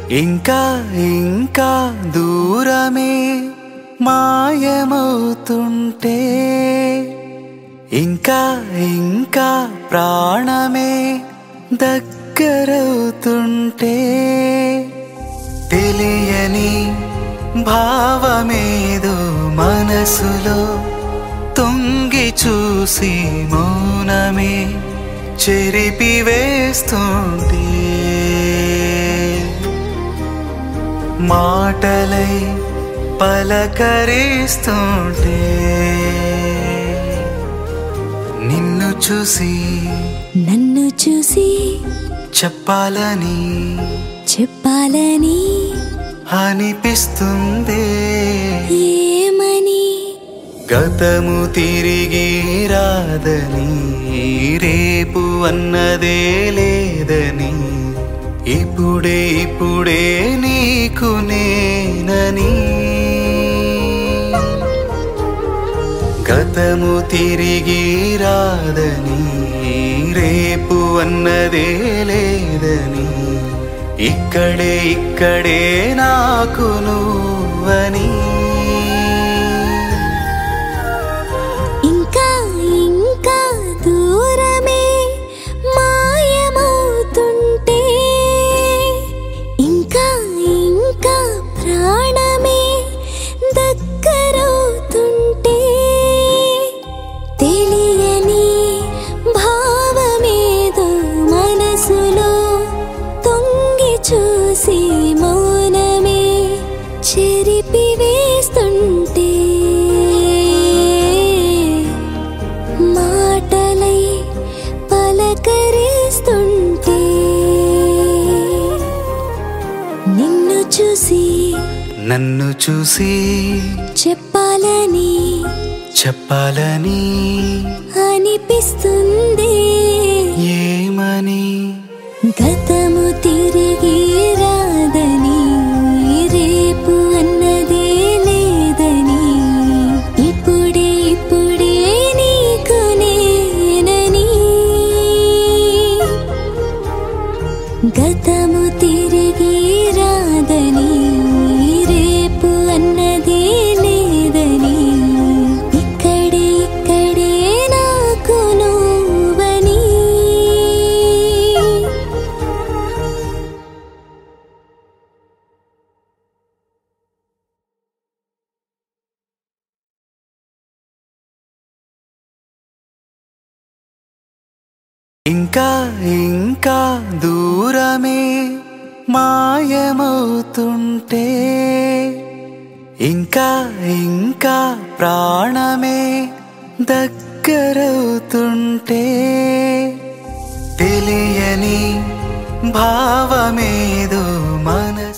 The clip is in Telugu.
ఇంకా ఇంకా దూరమే మాయమవుతుంటే ఇంకా ఇంకా ప్రాణమే దగ్గరవుతుంటే తెలియని భావమేదో మనసులో తొంగి చూసి మౌనమే చెరిపి వేస్తుంటే మాటలై పలకరిస్తుంటే నిన్ను చూసి నన్ను చూసి చెప్పాలని చెప్పాలని అనిపిస్తుంది ఏమని గతము తిరిగి రాదని రేపు అన్నదే లేదని ఇప్పుడే ఇప్పుడే నీకు నేనని గతము తిరిగి రాదని రేపు అన్నదే లేదని ఇక్కడే ఇక్కడే నాకు నువ్వని ఇంకా ఇంకా దూరమే మాయమవుతుంటే ఇంకా ఇంకా ప్రాణమే దగ్గరవుతుంటే తెలియని భావమేదో మనసులో తొంగి చూసి మౌనమే చెరిపి వేస్తుంటే మాటలై పలకరిస్తుంటే నిన్ను చూసి నన్ను చూసి చెప్పాలని చెప్పాలని అనిపిస్తుంది ఏమని గతము తిరిగి రాదని రేపు అన్నదే లేదని ఇప్పుడే ఇప్పుడే నీకు నేనని గతము తిరిగి రాదని రేపు అన్నదే లేదని ఇక్కడే ఇక్కడే నాకు నువ్వని ఇంకా ఇంకా దూరమే మాయమవుతుంటే ఇంకా ఇంకా ప్రాణమే దగ్గరవుతుంటే తెలియని భావమే